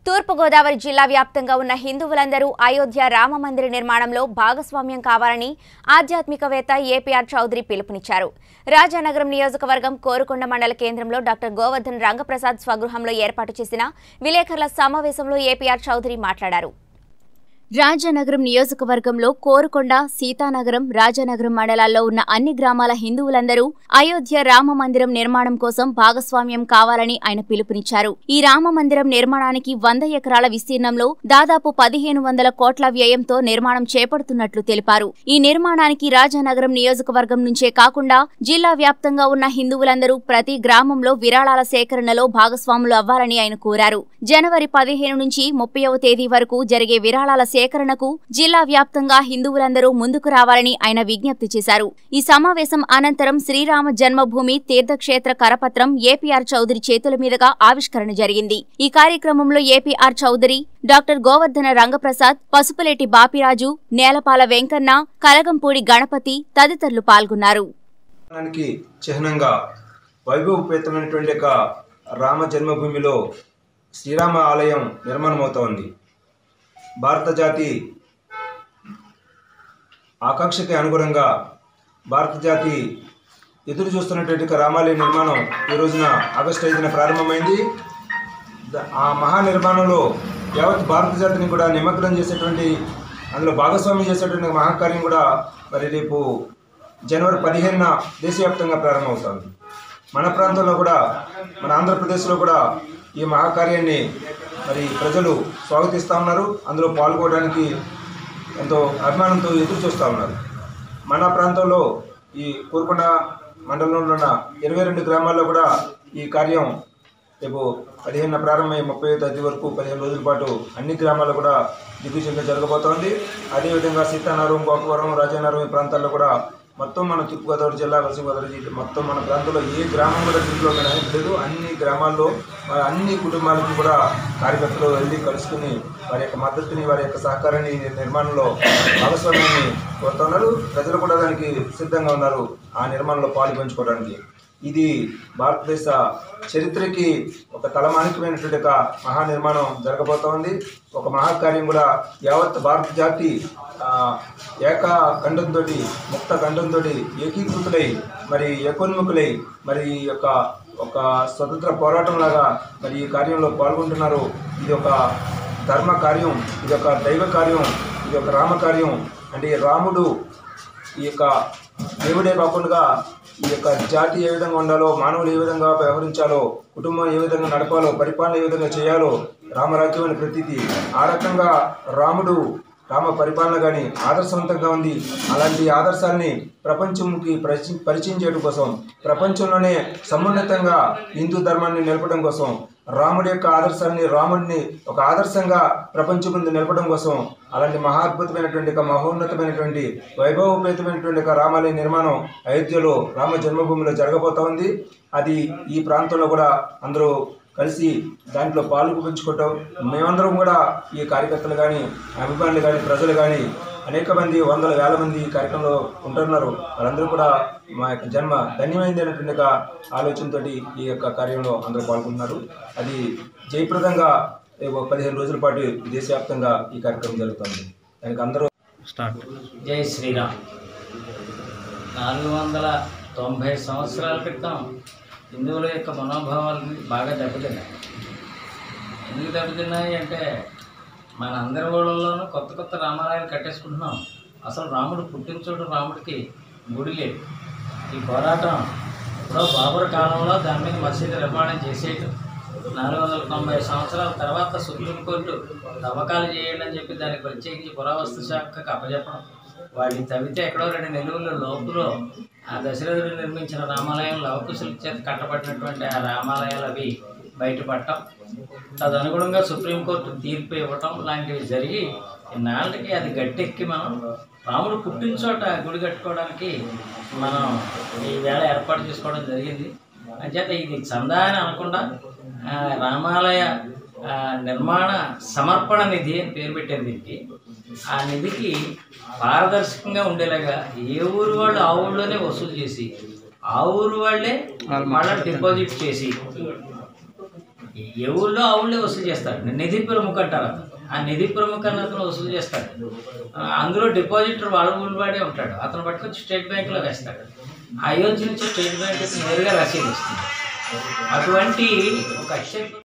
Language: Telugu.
తూర్పుగోదావరి జిల్లా వ్యాప్తంగా ఉన్న హిందువులందరూ అయోధ్య రామ మందిర నిర్మాణంలో భాగస్వామ్యం కావాలని ఆధ్యాత్మికవేత్త ఏపీఆర్ చౌదరి పిలుపునిచ్చారు రాజానగరం నియోజకవర్గం కోరుకొండ మండల కేంద్రంలో డాక్టర్ గోవర్ధన్ రంగప్రసాద్ స్వగృహంలో ఏర్పాటు చేసిన విలేకరుల సమావేశంలో ఏపీఆర్ చౌదరి మాట్లాడారు రాజానగరం నియోజకవర్గంలో కోరుకొండ సీతానగరం రాజానగరం మండలాల్లో ఉన్న అన్ని గ్రామాల హిందువులందరూ అయోధ్య రామ మందిరం నిర్మాణం కోసం భాగస్వామ్యం కావాలని ఆయన పిలుపునిచ్చారు ఈ రామ మందిరం నిర్మాణానికి వంద ఎకరాల విస్తీర్ణంలో దాదాపు పదిహేను వందల కోట్ల వ్యయంతో నిర్మాణం చేపడుతున్నట్లు తెలిపారు ఈ నిర్మాణానికి రాజానగరం నియోజకవర్గం నుంచే కాకుండా జిల్లా వ్యాప్తంగా ఉన్న హిందువులందరూ ప్రతి గ్రామంలో విరాళాల సేకరణలో భాగస్వాములు అవ్వాలని ఆయన కోరారు జనవరి పదిహేను నుంచి ముప్పైవ తేదీ వరకు జరిగే విరాళాల సేకరణకు జిల్లా వ్యాప్తంగా హిందువులందరూ ముందుకు రావాలని ఆయన విజ్ఞప్తి చేశారు ఈ సమావేశం అనంతరం శ్రీరామ జన్మభూమి తీర్థక్షేత్ర కరపత్రం ఏపీఆర్ చౌదరి చేతుల మీదుగా ఆవిష్కరణ జరిగింది ఈ కార్యక్రమంలో ఏపీఆర్ చౌదరి డాక్టర్ గోవర్ధన రంగప్రసాద్ పసుపులేటి బాపిరాజు నేలపాల వెంకన్న కలగంపూడి గణపతి తదితరులు పాల్గొన్నారు దానికి చిహ్నంగా వైభవపేతమైనటువంటి యొక్క రామ జన్మభూమిలో శ్రీరామ ఆలయం నిర్మాణం అవుతోంది భారత జాతి ఆకాంక్షకి అనుగుణంగా భారత జాతి ఎదురు చూస్తున్నటువంటి యొక్క రామాలయ నిర్మాణం ఈ రోజున ఆగస్టు ఐదున ప్రారంభమైంది ద- ఆ మహా నిర్మాణంలో యావత్ భారత జాతిని కూడా నిమగ్నం చేసేటువంటి అందులో భాగస్వామ్యం చేసేటువంటి మహాకార్యం కూడా మరి రేపు జనవరి పదిహేనున దేశవ్యాప్తంగా ప్రారంభమవుతుంది మన ప్రాంతంలో కూడా మన ఆంధ్రప్రదేశ్లో కూడా ఈ మహాకార్యాన్ని మరి ప్రజలు స్వాగతిస్తూ ఉన్నారు అందులో పాల్గొనడానికి ఎంతో అభిమానంతో ఎదురు చూస్తూ ఉన్నారు మన ప్రాంతంలో ఈ కోరుకొండ మండలంలో ఉన్న ఇరవై రెండు గ్రామాల్లో కూడా ఈ కార్యం రేపు పదిహేను ప్రారంభమై ముప్పై తేదీ వరకు పదిహేను రోజుల పాటు అన్ని గ్రామాల్లో కూడా దిగ్విజయంగా జరగబోతోంది అదేవిధంగా సీతానగరం గోపవరం రాజానగరం ఈ ప్రాంతాల్లో కూడా మొత్తం మన తూర్పుగోదావరి జిల్లా పశ్చిమ గోదావరి జిల్లా మొత్తం మన ప్రాంతంలో ఏ గ్రామం కూడా దీంట్లో లేదు అన్ని గ్రామాల్లో మరి అన్ని కుటుంబాలకి కూడా కార్యకర్తలు వెళ్ళి కలుసుకుని వారి యొక్క మద్దతుని వారి యొక్క సహకారాన్ని ఈ నిర్మాణంలో భాగస్వామ్యాన్ని కోరుతున్నారు ప్రజలు కూడా దానికి సిద్ధంగా ఉన్నారు ఆ నిర్మాణంలో పాలు పంచుకోవడానికి ఇది భారతదేశ చరిత్రకి ఒక తలమానికమైనటువంటి ఒక మహా నిర్మాణం జరగబోతోంది ఒక మహాకార్యం కూడా యావత్ భారత జాతి ఆ, ఏక ఖండంతో ముక్త ఖండంతో ఏకీకృతులై మరి ఏకోన్ముఖులై మరి ఈ యొక్క ఒక స్వతంత్ర పోరాటం లాగా మరి ఈ కార్యంలో పాల్గొంటున్నారు ఇది ఒక ధర్మ కార్యం ఇది ఒక దైవ కార్యం ఇది ఒక రామ కార్యం అంటే రాముడు ఈ యొక్క దేవుడే కాకుండా ఈ యొక్క జాతి ఏ విధంగా ఉండాలో మానవులు ఏ విధంగా వ్యవహరించాలో కుటుంబం ఏ విధంగా నడపాలో పరిపాలన ఏ విధంగా చేయాలో రామరాజ్యం అనే ప్రతీతి ఆ రకంగా రాముడు రామ పరిపాలన కానీ ఆదర్శవంతంగా ఉంది అలాంటి ఆదర్శాన్ని ప్రపంచంకి పరిచయం పరిచయం చేయడం కోసం ప్రపంచంలోనే సమున్నతంగా హిందూ ధర్మాన్ని నిలపడం కోసం రాముడి యొక్క ఆదర్శాన్ని రాముడిని ఒక ఆదర్శంగా ప్రపంచం ముందు నిలపడం కోసం అలాంటి మహాద్భుతమైనటువంటి ఒక మహోన్నతమైనటువంటి వైభవపేతమైనటువంటి ఒక రామాలయ నిర్మాణం అయోధ్యలో రామ జన్మభూమిలో జరగబోతా ఉంది అది ఈ ప్రాంతంలో కూడా అందరూ కలిసి దాంట్లో పాలు పంచుకోవటం మేమందరం కూడా ఈ కార్యకర్తలు కానీ అభిమానులు కానీ ప్రజలు కానీ అనేక మంది వందల వేల మంది ఈ కార్యక్రమంలో ఉంటున్నారు వాళ్ళందరూ కూడా మా యొక్క జన్మ ధన్యమైంది అనేటువంటి ఒక ఆలోచనతో ఈ యొక్క కార్యంలో అందరూ పాల్గొంటున్నారు అది జయప్రదంగా రేపు పదిహేను రోజుల పాటు దేశవ్యాప్తంగా ఈ కార్యక్రమం జరుగుతుంది దానికి అందరూ జై శ్రీరామ్ నాలుగు వందల తొంభై సంవత్సరాల క్రితం హిందువుల యొక్క మనోభావాలు బాగా దెబ్బతిన్నాయి ఎందుకు దెబ్బతిన్నాయి అంటే మన అందరి ఊళ్ళలోనూ కొత్త కొత్త రామాలయాలు కట్టేసుకుంటున్నాం అసలు రాముడు పుట్టిన చోటు రాముడికి గుడి లేదు ఈ పోరాటం ఎప్పుడో బాబుర కాలంలో దాని మీద మసీదు నిర్మాణం చేసేయటం నాలుగు వందల తొంభై సంవత్సరాల తర్వాత సుప్రీంకోర్టు తవ్వకాలు చేయండి అని చెప్పి దానికి ప్రత్యేకించి పురావస్తు శాఖకు అప్పచెప్పడం వాటిని తవ్వితే ఎక్కడో రెండు నెలవుల లోపులో ఆ దశరథుడు నిర్మించిన రామాలయం లవకుశుల చేత కట్టబడినటువంటి ఆ రామాలయాలు అవి బయటపడటం తదనుగుణంగా సుప్రీంకోర్టు తీర్పు ఇవ్వటం లాంటివి జరిగి ఇన్నాళ్ళకి అది గట్టెక్కి మనం రాముడు పుట్టిన చోట గుడి కట్టుకోవడానికి మనం ఈ వేళ ఏర్పాటు చేసుకోవడం జరిగింది అంచేత ఇది చందా అని అనకుండా ఆ, రామాలయ ఆ, నిర్మాణ సమర్పణ నిధి అని పేరు పెట్టారు దీనికి ఆ నిధికి పారదర్శకంగా ఉండేలాగా ఏ ఊరు వాళ్ళు ఆ ఊళ్ళోనే వసూలు చేసి ఆ ఊరు వాళ్ళే మళ్ళీ డిపాజిట్ చేసి ఏ ఊళ్ళో ఆ ఊళ్ళో వసూలు చేస్తాడు నిధి ప్రముఖ అంటారు అతను ఆ నిధి ప్రముఖ అన్న అతను వసూలు చేస్తాడు ఆ, అందులో డిపాజిటర్ వాళ్ళ ఊళ్ళో వాడే ఉంటాడు అతను పట్టుకొచ్చి స్టేట్ బ్యాంకులో వేస్తాడు అయోధ్య నుంచి స్టేట్ బ్యాంక్ నేరుగా రసీదు ఇస్తుంది అటువంటి ఒక అక్షయ